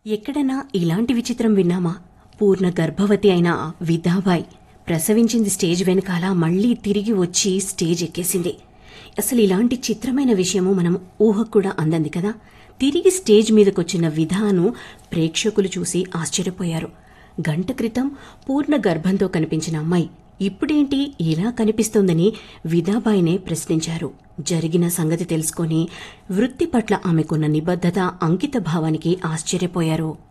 ఎక్కడన్నా ఇలాంటి విచిత్రం విన్నామా పూర్ణ గర్భవతి అయిన విధాబాయ్ ప్రసవించింది స్టేజ్ వెనకాల మళ్లీ తిరిగి వచ్చి స్టేజ్ ఎక్కేసింది అసలు ఇలాంటి చిత్రమైన విషయము మనం ఊహకు కూడా అందంది కదా తిరిగి స్టేజ్ మీదకొచ్చిన విధాను ప్రేక్షకులు చూసి ఆశ్చర్యపోయారు గంట క్రితం పూర్ణ గర్భంతో కనిపించిన అమ్మాయి ఇప్పుడేంటి ఇలా కనిపిస్తోందని విధాబాయినే ప్రశ్నించారు జరిగిన సంగతి తెలుసుకొని వృత్తి పట్ల ఆమెకున్న నిబద్ధత అంకిత భావానికి ఆశ్చర్యపోయారు